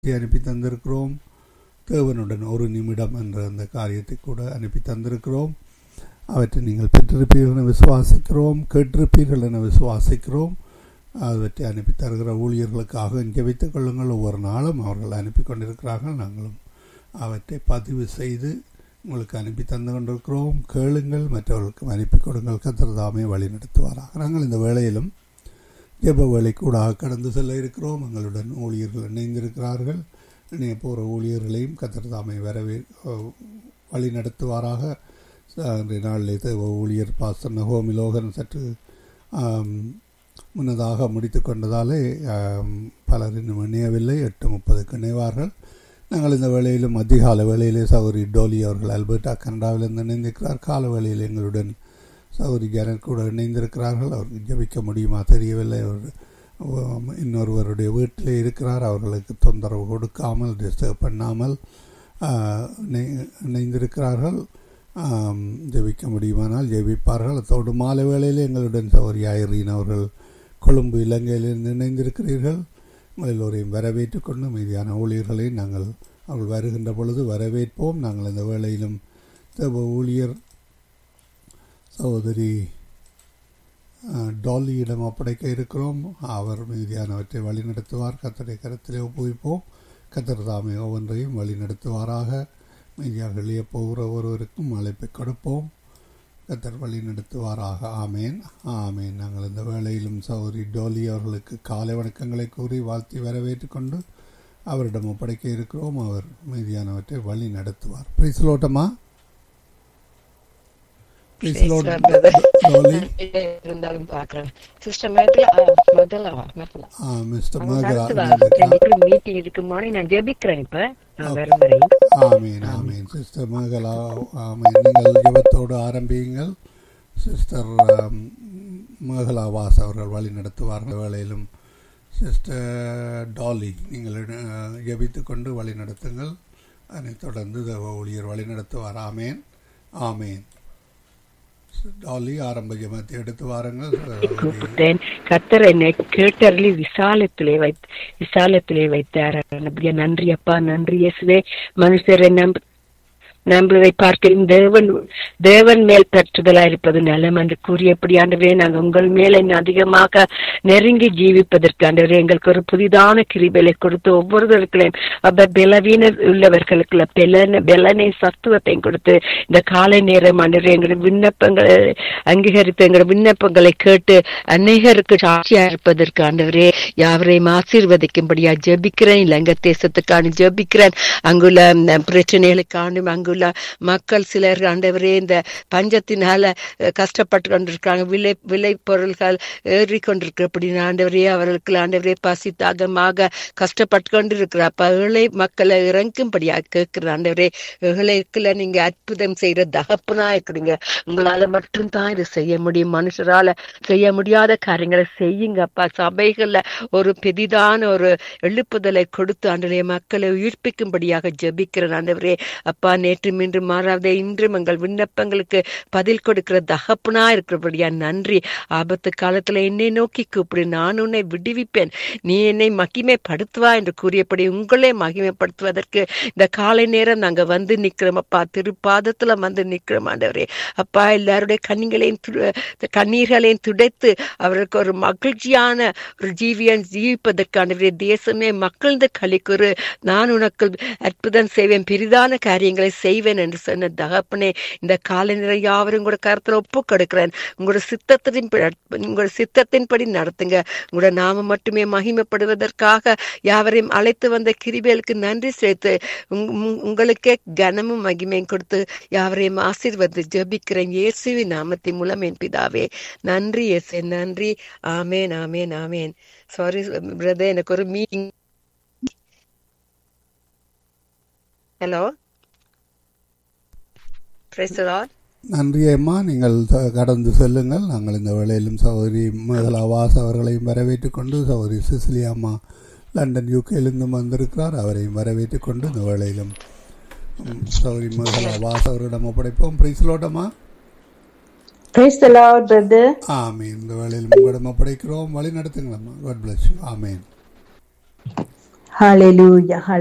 அனுப்பி தந்திருக்கிறோம் தேவனுடன் ஒரு நிமிடம் என்ற அந்த காரியத்தை கூட அனுப்பி தந்திருக்கிறோம் அவற்றை நீங்கள் பெற்றிருப்பீர்கள் என விசுவாசிக்கிறோம் கேட்டிருப்பீர்கள் என விசுவாசிக்கிறோம் அவற்றை அனுப்பி தருகிற ஊழியர்களுக்காக ஜெபித்துக் கொள்ளுங்கள் ஒவ்வொரு நாளும் அவர்கள் அனுப்பி கொண்டிருக்கிறார்கள் நாங்களும் அவற்றை பதிவு செய்து உங்களுக்கு அனுப்பி தந்து கொண்டிருக்கிறோம் கேளுங்கள் மற்றவர்களுக்கும் அனுப்பி கொடுங்கள் கத்திரதாமே வழி நடத்துவாராக நாங்கள் இந்த வேளையிலும் ஜெப வேலை கூட கடந்து செல்ல இருக்கிறோம் எங்களுடன் ஊழியர்கள் இணைந்திருக்கிறார்கள் இணைய போகிற ஊழியர்களையும் கத்திரதாமை வரவே வழி நடத்துவாராக இன்றைய நாளில் தேவ ஊழியர் பாஸ்டர் நகோமி லோகன் சற்று முன்னதாக முடித்து கொண்டதாலே பலர் இன்னும் இணையவில்லை எட்டு முப்பதுக்கு இணைவார்கள் நாங்கள் இந்த வேளையிலும் அதிகால வேளையிலே சௌரி டோலி அவர்கள் அல்பர்டா கனடாவிலிருந்து இணைந்திருக்கிறார் கால வேளையில் எங்களுடன் சௌரி ஜனர் கூட இணைந்திருக்கிறார்கள் அவருக்கு ஜபிக்க முடியுமா தெரியவில்லை அவர் இன்னொருவருடைய வீட்டிலே இருக்கிறார் அவர்களுக்கு தொந்தரவு கொடுக்காமல் டிஸ்டர்ப் பண்ணாமல் இணைந்திருக்கிறார்கள் ஜெபிக்க முடியுமானால் ஜெபிப்பார்கள் அதோடு மாலை வேளையில் எங்களுடன் சௌரி ஐரீன் அவர்கள் கொழும்பு இலங்கையிலிருந்து இணைந்திருக்கிறீர்கள் உங்களில் ஒரையும் வரவேற்று கொண்டு மீதியான ஊழியர்களை நாங்கள் அவர்கள் வருகின்ற பொழுது வரவேற்போம் நாங்கள் இந்த வேளையிலும் தேவ ஊழியர் சகோதரி டாலியிடம் ஒப்படைக்க இருக்கிறோம் அவர் மீதியானவற்றை வழிநடத்துவார் கத்தரை கருத்திலே ஒப்புவிப்போம் கத்தர் தாமே ஒவ்வொன்றையும் வழிநடத்துவாராக மீதியாக வெளியே போகிற ஒருவருக்கும் அழைப்பை கொடுப்போம் கத்தர் வழி நடத்துவாராக ஆமேன் ஆமேன் நாங்கள் இந்த வேளையிலும் சௌரி டோலி அவர்களுக்கு காலை வணக்கங்களை கூறி வாழ்த்தி வரவேற்று கொண்டு அவரிடம் ஒப்படைக்க இருக்கிறோம் அவர் மீதியானவற்றை வழி நடத்துவார் பிரிசலோட்டமா மீட்டிங் இருக்கு மார்னிங் நான் ஜெபிக்கிறேன் இப்ப ஆமீன் ஆமீன் சிஸ்டர் மகளா ஆமீன் நீங்கள் ஜெபத்தோடு ஆரம்பியுங்கள் சிஸ்டர் மகளா வாஸ் அவர்கள் வழி நடத்துவார்கள் வேளையிலும் சிஸ்டர் டாலி நீங்கள் ஜெபித்து கொண்டு வழி நடத்துங்கள் அதனைத் தொடர்ந்து தேவ ஊழியர் வழி நடத்துவார் ஆமேன் ஆமேன் டாலி ஆரம்ப ஜெபத்தை எடுத்து வாருங்கள் கூப்பிட்டேன் கத்தர் என்னை கேட்டர்லி விசாலத்திலே வை விசாலத்திலே வைத்தார் நன்றி அப்பா நன்றி இயேசுவே மனுஷரை நம்ப நம்மளை பார்க்கிறோம் தேவன் தேவன் மேல் பற்றுதலா இருப்பது நலம் என்று கூறியபடி ஆண்டவரே நாங்கள் உங்கள் மேல அதிகமாக நெருங்கி ஜீவிப்பதற்கு ஆண்டவரே எங்களுக்கு ஒரு புதிதான கிரிபலை கொடுத்து ஒவ்வொருவருக்களையும் அப்ப பலவீன உள்ளவர்களுக்கு பெலன பெலனை சத்துவத்தையும் கொடுத்து இந்த காலை நேரம் ஆண்டவரே எங்களுடைய விண்ணப்பங்களை அங்கீகரித்து எங்களுடைய விண்ணப்பங்களை கேட்டு அநேகருக்கு சாட்சியா இருப்பதற்கு ஆண்டவரே யாவரையும் ஆசீர்வதிக்கும்படியா ஜெபிக்கிறேன் இலங்கை தேசத்துக்கான ஜெபிக்கிறேன் அங்குள்ள பிரச்சனைகளுக்கான அங்கு அங்குள்ள மக்கள் சிலர் ஆண்டவரே இந்த பஞ்சத்தினால கஷ்டப்பட்டு கொண்டிருக்காங்க விலை விலை பொருள்கள் ஏறி கொண்டிருக்கிறபடி ஆண்டவரே அவர்களுக்கு ஆண்டவரே பசி தாகமாக கஷ்டப்பட்டு கொண்டிருக்கிற அப்ப ஏழை மக்களை இறங்கும்படியா கேட்கிற ஆண்டவரே ஏழைக்குள்ள நீங்க அற்புதம் செய்யற தகப்பனா இருக்கிறீங்க உங்களால மட்டும்தான் இது செய்ய முடியும் மனுஷரால செய்ய முடியாத காரியங்களை செய்யுங்க அப்பா சபைகள்ல ஒரு பெரிதான ஒரு எழுப்புதலை கொடுத்து ஆண்டவரே மக்களை உயிர்ப்பிக்கும்படியாக ஜபிக்கிறேன் ஆண்டவரே அப்பா நேற்று இன்று மாறாத இன்றும் எங்கள் விண்ணப்பங்களுக்கு பதில் கொடுக்கிற தகப்பனா இருக்கிறபடியா நன்றி ஆபத்து காலத்துல என்னை நோக்கி கூப்பிடு நான் உன்னை விடுவிப்பேன் நீ என்னை மகிமைப்படுத்துவா என்று கூறியபடி உங்களே மகிமைப்படுத்துவதற்கு இந்த காலை நேரம் நாங்க வந்து நிக்கிறோம் அப்பா திருப்பாதத்துல வந்து நிக்கிறோம் ஆண்டவரே அப்பா எல்லாருடைய கண்ணிகளையும் கண்ணீர்களையும் துடைத்து அவர்களுக்கு ஒரு மகிழ்ச்சியான ஒரு ஜீவியன் ஜீவிப்பதற்கான தேசமே மக்களது கலிக்குறு நான் உனக்கு அற்புதம் செய்வேன் பெரிதான காரியங்களை செய்வேன் என்று சொன்ன தகப்பனே இந்த காலை நிறை யாவரும் கூட கருத்துல ஒப்பு கொடுக்கிறேன் உங்களோட சித்தத்தின் உங்களோட சித்தத்தின்படி நடத்துங்க உங்களோட நாம மட்டுமே மகிமைப்படுவதற்காக யாவரையும் அழைத்து வந்த கிரிபேலுக்கு நன்றி சேர்த்து உங்களுக்கே கனமும் மகிமையும் கொடுத்து யாவரையும் ஆசீர்வது ஜபிக்கிறேன் இயேசுவி நாமத்தின் மூலம் என் பிதாவே நன்றி இயேசு நன்றி ஆமேன் ஆமேன் ஆமேன் சாரி பிரதர் எனக்கு ஒரு மீட்டிங் ஹலோ நன்றி அம்மா நீங்கள் கடந்து செல்லுங்கள் நாங்கள் இந்த வேளையிலும் சகோதரி மேகலாவாஸ் அவர்களையும் வரவேற்றுக் கொண்டு சகோதரி சிசிலி அம்மா லண்டன் யூகேலிருந்து வந்திருக்கிறார் அவரையும் வரவேற்றுக் கொண்டு இந்த வேளையிலும் சகோதரி மேகலாவாஸ் அவரிடம் ஒப்படைப்போம் பிரைஸ்லோட்டமா ஆமீன் இந்த வேளையில் உங்களிடம் ஒப்படைக்கிறோம் வழி நடத்துங்களம்மா காட் பிளஸ் யூ ஆமீன் ஹalleluya